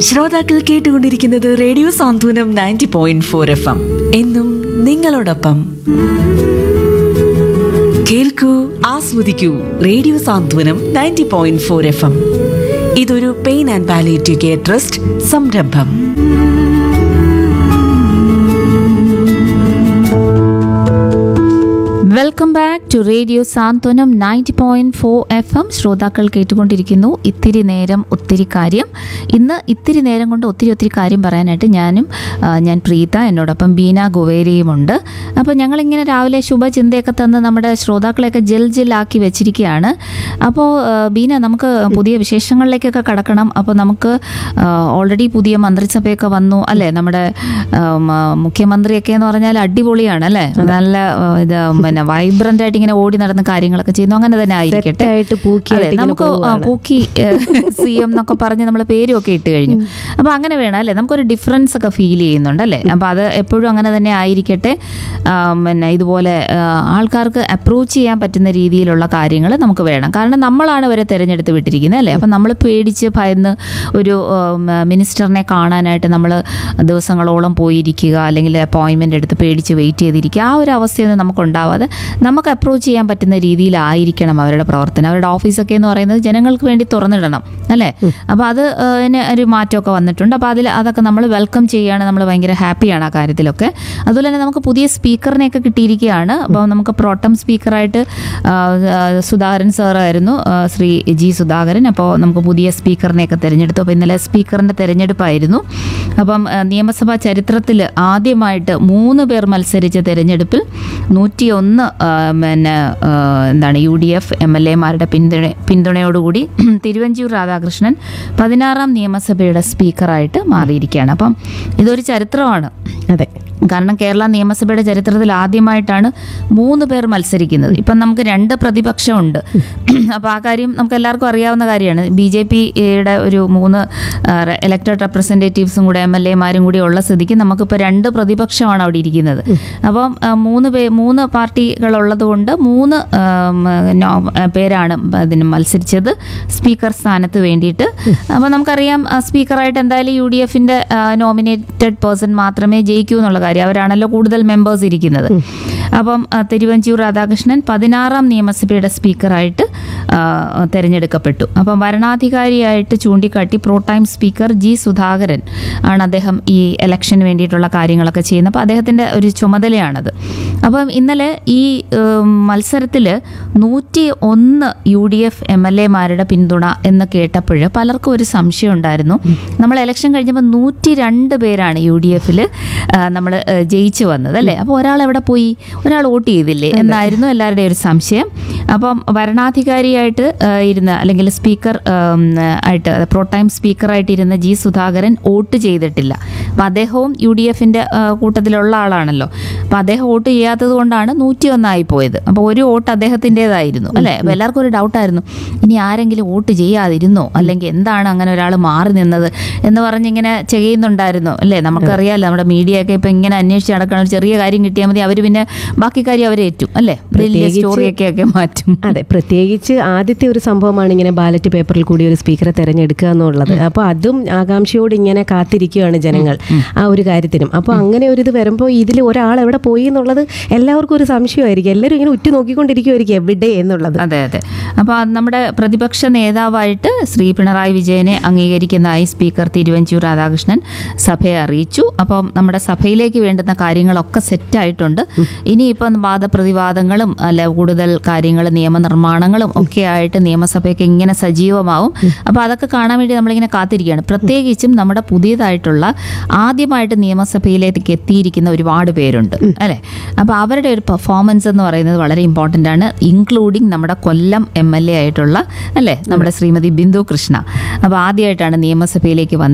ശ്രോതാക്കൾ കേട്ടുകൊണ്ടിരിക്കുന്നത് radio Santhwanam ninety point four F M എന്നും നിങ്ങളോടൊപ്പം കേൾക്കൂ ആസ്വദിക്കൂ radio Santhwanam ninety point four F M ഇതൊരു pain and palliative care trust സംരംഭം welcome back to radio Santhwanam ninety point four F M ശ്രോതാക്കൾ കേട്ടുകൊണ്ടിരിക്കുന്നു ഇത്തിരി നേരം ഒത്തിരി കാര്യം ഇന്ന് ഇത്തിരി നേരം കൊണ്ട് ഒത്തിരി ഒത്തിരി കാര്യം പറയാനായിട്ട് ഞാനും ആ, ഞാൻ പ്രീത എന്നോടൊപ്പം ബീന ഗുവേരിയുമുണ്ട് അപ്പോൾ ഞങ്ങളിങ്ങനെ രാവിലെ ശുഭചിന്തയൊക്കെ തന്ന് നമ്മുടെ ശ്രോതാക്കളെയൊക്കെ ജൽ ജലാക്കി വെച്ചിരിക്കുകയാണ് അപ്പോൾ ആ, ബീന നമുക്ക് പുതിയ വിശേഷങ്ങളിലേക്കൊക്കെ കടക്കണം അപ്പോൾ നമുക്ക് ഓൾറെഡി പുതിയ മന്ത്രിസഭയൊക്കെ വന്നു അല്ലേ നമ്മുടെ ആ, മ- മുഖ്യമന്ത്രിയൊക്കെ എന്ന് പറഞ്ഞാൽ അടിപൊളിയാണ് അല്ലേ നല്ല ആ, ഇത് പിന്നെ വൈബ്രന്റ് ആയിട്ട് ഇങ്ങനെ ഓടി നടന്ന കാര്യങ്ങളൊക്കെ ചെയ്യുന്നു അങ്ങനെ തന്നെ ആയിരിക്കട്ടെ സെറ്റായിട്ട് പൂക്കിയായിട്ട് അതെ, ഇങ്ങനെ നമുക്ക് ആ, പോവുകയാണ്. പൂക്കി സി എം എന്നൊക്കെ പറഞ്ഞ് നമ്മൾ പേരും ഒക്കെ ഇട്ട് കഴിഞ്ഞു അപ്പൊ അങ്ങനെ വേണം അല്ലേ നമുക്കൊരു ഡിഫറൻസ് ഒക്കെ ഫീൽ ചെയ്യുന്നുണ്ട് അല്ലേ അപ്പൊ അത് എപ്പോഴും അങ്ങനെ തന്നെ ആയിരിക്കട്ടെ ആ, പിന്നെ ഇതുപോലെ ആ, ആൾക്കാർക്ക് അപ്രോച്ച് ചെയ്യാൻ പറ്റുന്ന രീതിയിലുള്ള കാര്യങ്ങൾ നമുക്ക് വേണം കാരണം നമ്മളാണ് ഇവരെ തിരഞ്ഞെടുത്ത് വിട്ടിരിക്കുന്നത് അല്ലേ അപ്പം നമ്മൾ പേടിച്ച് ഭയന്ന് ഒരു ഉം, മിനിസ്റ്ററിനെ കാണാനായിട്ട് നമ്മൾ ദിവസങ്ങളോളം പോയിരിക്കുക അല്ലെങ്കിൽ അപ്പോയിൻമെൻ്റ് എടുത്ത് പേടിച്ച് വെയിറ്റ് ചെയ്തിരിക്കുക ആ ഒരു അവസ്ഥയൊന്നും നമുക്ക് ഉണ്ടാവാതെ നമുക്ക് അപ്രോച്ച് ചെയ്യാൻ പറ്റുന്ന രീതിയിലായിരിക്കണം അവരുടെ പ്രവർത്തനം അവരുടെ ഓഫീസൊക്കെ എന്ന് പറയുന്നത് ജനങ്ങൾക്ക് വേണ്ടി തുറന്നിടണം അല്ലേ അപ്പോൾ അത് ആ, ന് ഒരു മാറ്റമൊക്കെ വന്നിട്ടുണ്ട് അപ്പോൾ അതിൽ അതൊക്കെ നമ്മൾ വെൽക്കം ചെയ്യുകയാണ് നമ്മൾ ഭയങ്കര ഹാപ്പിയാണ് ആ കാര്യത്തിലൊക്കെ അതുപോലെ തന്നെ നമുക്ക് പുതിയ സ്പീക്കറിനെയൊക്കെ കിട്ടിയിരിക്കുകയാണ് അപ്പോൾ നമുക്ക് പ്രോട്ടം സ്പീക്കറായിട്ട് ആ, ആ, സുധാകരൻ സാറായിരുന്നു ആ, ശ്രീ ജി സുധാകരൻ അപ്പോൾ നമുക്ക് പുതിയ സ്പീക്കറിനെയൊക്കെ തിരഞ്ഞെടുത്തു അപ്പോൾ ഇന്നലെ സ്പീക്കറിൻ്റെ തിരഞ്ഞെടുപ്പായിരുന്നു അപ്പം ആ, നിയമസഭാ ചരിത്രത്തിൽ ആദ്യമായിട്ട് മൂന്ന് പേർ മത്സരിച്ച തിരഞ്ഞെടുപ്പിൽ നൂറ്റിയൊന്ന് ആ, പിന്നെ ആ, എന്താണ് U D F M L എമാരുടെ പിന്തുണ പിന്തുണയോടുകൂടി തിരുവഞ്ചൂർ രാധാകൃഷ്ണൻ പതിനാറാം നിയമസഭയുടെ സ്പീക്കറായിട്ട് മാറിയിരിക്കുകയാണ് അപ്പം ഇതൊരു ചരിത്രമാണ് അതെ കാരണം കേരള നിയമസഭയുടെ ചരിത്രത്തിൽ ആദ്യമായിട്ടാണ് മൂന്ന് പേർ മത്സരിക്കുന്നത് ഇപ്പം നമുക്ക് രണ്ട് പ്രതിപക്ഷമുണ്ട് അപ്പോൾ ആ കാര്യം നമുക്ക് എല്ലാവർക്കും അറിയാവുന്ന കാര്യമാണ് ബി ജെ പിയുടെ ഒരു മൂന്ന് ഇലക്ടഡ് റെപ്രസെൻറ്റേറ്റീവ്സും കൂടെ എം എൽ എമാരും കൂടി ഉള്ള സ്ഥിതിക്ക് നമുക്കിപ്പോൾ രണ്ട് പ്രതിപക്ഷമാണ് അവിടെ ഇരിക്കുന്നത് അപ്പം ആ, മൂന്ന് പേ മൂന്ന് പാർട്ടികളുള്ളത് കൊണ്ട് മൂന്ന് ആം, നോ- ആ, പേരാണ് അതിന് മത്സരിച്ചത് സ്പീക്കർ സ്ഥാനത്ത് വേണ്ടിയിട്ട് അപ്പോൾ നമുക്കറിയാം ആ, സ്പീക്കറായിട്ട് എന്തായാലും യു ഡി എഫിൻ്റെ നോമിനേറ്റഡ് പേഴ്സൺ മാത്രമേ ജയിക്കൂ എന്നുള്ള കാര്യം അവരാണല്ലോ കൂടുതൽ മെമ്പേഴ്സ് ഇരിക്കുന്നത് അപ്പം ആ, തിരുവഞ്ചൂർ രാധാകൃഷ്ണൻ പതിനാറാം നിയമസഭയുടെ സ്പീക്കറായിട്ട് ആ, തിരഞ്ഞെടുക്കപ്പെട്ടു അപ്പം വരണാധികാരിയായിട്ട് ചൂണ്ടിക്കാട്ടി pro tem speaker G Sudhakaran ആണ് അദ്ദേഹം ഈ ഇലക്ഷന് വേണ്ടിയിട്ടുള്ള കാര്യങ്ങളൊക്കെ ചെയ്യുന്നത് അപ്പോൾ അദ്ദേഹത്തിൻ്റെ ഒരു ചുമതലയാണത് അപ്പം ഇന്നലെ ഈ മത്സരത്തിൽ നൂറ്റി ഒന്ന് U D F M L എമാരുടെ പിന്തുണ എന്ന് കേട്ടപ്പോൾ പലർക്കും ഒരു സംശയം ഉണ്ടായിരുന്നു നമ്മൾ ഇലക്ഷൻ കഴിഞ്ഞപ്പോൾ നൂറ്റി രണ്ട് പേരാണ് യു ഡി എഫിൽ നമ്മൾ ജയിച്ചു വന്നത് അല്ലേ അപ്പോൾ ഒരാൾ എവിടെ പോയി ഒരാൾ വോട്ട് ചെയ്തില്ലേ എന്നായിരുന്നു എല്ലാവരുടെയും ഒരു സംശയം അപ്പം വരണാധികാരിയായിട്ട് ആ, ഇരുന്ന അല്ലെങ്കിൽ സ്പീക്കർ ആം, ആയിട്ട് പ്രോ ടൈം സ്പീക്കറായിട്ട് ഇരുന്ന ജി സുധാകരൻ വോട്ട് ചെയ്തിട്ടില്ല അപ്പം അദ്ദേഹവും യു ഡി എഫിൻ്റെ കൂട്ടത്തിലുള്ള ആളാണല്ലോ അപ്പം അദ്ദേഹം വോട്ട് ചെയ്യാത്തത് കൊണ്ടാണ് നൂറ്റി ഒന്നായി പോയത് അപ്പോൾ ഒരു വോട്ട് അദ്ദേഹത്തിൻ്റെതായിരുന്നു അല്ലേ അപ്പോൾ എല്ലാവർക്കും ഒരു ഡൗട്ടായിരുന്നു ഇനി ആരെങ്കിലും വോട്ട് ചെയ്യാതിരുന്നോ അല്ലെങ്കിൽ എന്താണ് അങ്ങനെ ഒരാൾ മാറി നിന്നത് എന്ന് പറഞ്ഞിങ്ങനെ ചെയ്യുന്നുണ്ടായിരുന്നു അല്ലേ നമുക്കറിയാമല്ലോ നമ്മുടെ മീഡിയ ഒക്കെ ഇപ്പം ഇങ്ങനെ അന്വേഷിച്ച് നടക്കണം ഒരു ചെറിയ കാര്യം കിട്ടിയാൽ മതി അവർ പിന്നെ ബാക്കി കാര്യം അവർ ഏറ്റും അല്ലേ വലിയ പ്രത്യേകിച്ച് സ്റ്റോറിയൊക്കെ ഒക്കെ മാറ്റും അതെ പ്രത്യേകിച്ച് ആദ്യത്തെ ഒരു സംഭവമാണ് ഇങ്ങനെ ബാലറ്റ് പേപ്പറിൽ കൂടി ഒരു സ്പീക്കറെ തെരഞ്ഞെടുക്കുക എന്നുള്ളത് അപ്പോൾ അതും ആകാംക്ഷയോട് ഇങ്ങനെ കാത്തിരിക്കുകയാണ് ജനങ്ങൾ ആ ഒരു കാര്യത്തിനും അപ്പോൾ അങ്ങനെ ഒരു ഇത് വരുമ്പോൾ ഇതിൽ ഒരാൾ എവിടെ പോയി എന്നുള്ളത് എല്ലാവർക്കും ഒരു സംശയമായിരിക്കും എല്ലാവരും ഇങ്ങനെ ഉറ്റു നോക്കിക്കൊണ്ടിരിക്കുമായിരിക്കും എവിടെ എന്നുള്ളത് അതെ അതെ അപ്പോൾ അത് നമ്മുടെ പ്രതിപക്ഷ നേതാവായിട്ട് ശ്രീ പിണറായി വിജയനെ അംഗീകരിക്കുന്നതായി സ്പീക്കർ തിരുവഞ്ചൂർ രാധാകൃഷ്ണൻ സഭയെ അറിയിച്ചു അപ്പം നമ്മുടെ സഭയിലേക്ക് വേണ്ടുന്ന കാര്യങ്ങളൊക്കെ സെറ്റായിട്ടുണ്ട് ഇനിയിപ്പം വാദപ്രതിവാദങ്ങളും അല്ല കൂടുതൽ കാര്യങ്ങൾ നിയമനിർമ്മാണങ്ങളും ഒക്കെ ആയിട്ട് നിയമസഭയൊക്കെ ഇങ്ങനെ സജീവമാവും അപ്പോൾ അതൊക്കെ കാണാൻ വേണ്ടി നമ്മളിങ്ങനെ കാത്തിരിക്കുകയാണ് പ്രത്യേകിച്ചും നമ്മുടെ പുതിയതായിട്ടുള്ള ആദ്യമായിട്ട് നിയമസഭയിലേക്ക് എത്തിയിരിക്കുന്ന ഒരുപാട് പേരുണ്ട് അല്ലേ അപ്പോൾ അവരുടെ ഒരു പെർഫോമൻസ് എന്ന് പറയുന്നത് വളരെ ഇമ്പോർട്ടൻ്റ് ആണ് ഇൻക്ലൂഡിങ് നമ്മുടെ കൊല്ലം എം എൽ എ ആയിട്ടുള്ള അല്ലേ നമ്മുടെ ശ്രീമതി ബിന്ദു കൃഷ്ണ അപ്പോൾ ആദ്യമായിട്ടാണ് നിയമസഭയിലേക്ക് വന്നത്